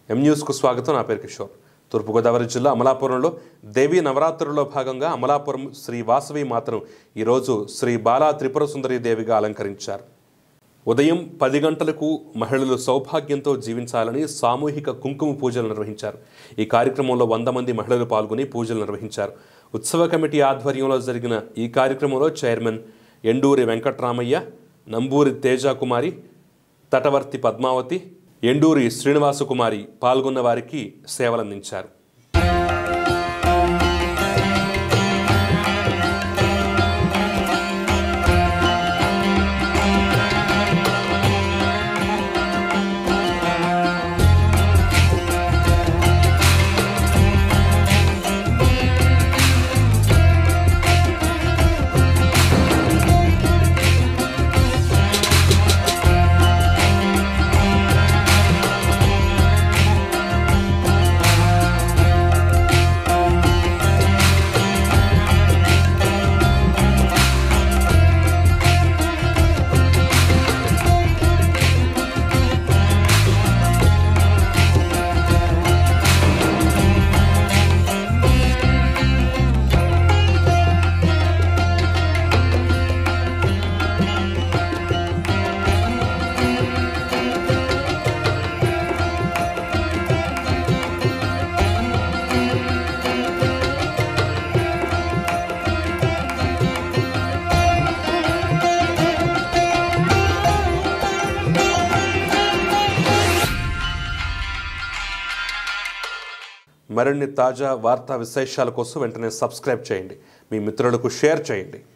ఎం న్యూస్కు స్వాగతం నా పేరు కిషోర్ తూర్పుగోదావరి జిల్లా అమలాపురంలో దేవీ నవరాత్రుల్లో భాగంగా అమలాపురం శ్రీ వాసవి మాతను ఈరోజు శ్రీ బాలా త్రిపుర సుందరి దేవిగా అలంకరించారు ఉదయం పది గంటలకు మహిళలు సౌభాగ్యంతో జీవించాలని సామూహిక కుంకుమ పూజలు నిర్వహించారు ఈ కార్యక్రమంలో వంద మంది మహిళలు పాల్గొని పూజలు నిర్వహించారు ఉత్సవ కమిటీ ఆధ్వర్యంలో జరిగిన ఈ కార్యక్రమంలో చైర్మన్ ఎండూరి వెంకట్రామయ్య నంబూరి తేజకుమారి తటవర్తి పద్మావతి ఎండూరి శ్రీనివాసకుమారి పాల్గొన్న వారికి సేవలందించారు మరిన్ని తాజా వార్తా విశేషాల కోసం వెంటనే సబ్స్క్రైబ్ చేయండి మీ మిత్రులకు షేర్ చేయండి